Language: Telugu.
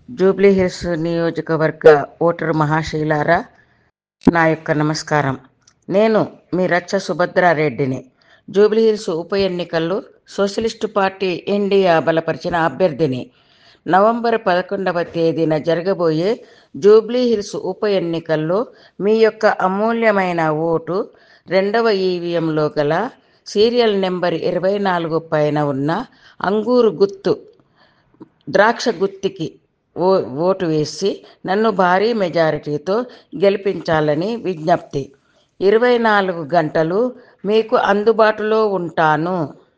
జూబ్లీ హిల్స్ నియోజకవర్గ ఓటరు మహాశైలారా నా యొక్క నమస్కారం నేను మీ రచ్చ సుభద్రారెడ్డిని జూబ్లీ హిల్స్ ఉప ఎన్నికల్లో సోషలిస్టు పార్టీ ఇండియా బలపరిచిన అభ్యర్థిని నవంబర్ పదకొండవ తేదీన జరగబోయే జూబ్లీ హిల్స్ ఉప ఎన్నికల్లో మీ యొక్క అమూల్యమైన ఓటు రెండవ ఈవీఎంలో గల సీరియల్ నెంబర్ ఇరవై నాలుగు పైన ఉన్న అంగూరు గుత్తు ద్రాక్ష గుత్తికి ఓ ఓటు వేసి నన్ను భారీ మెజారిటీతో గెలిపించాలని విజ్ఞప్తి ఇరవై నాలుగు గంటలు మీకు అందుబాటులో ఉంటాను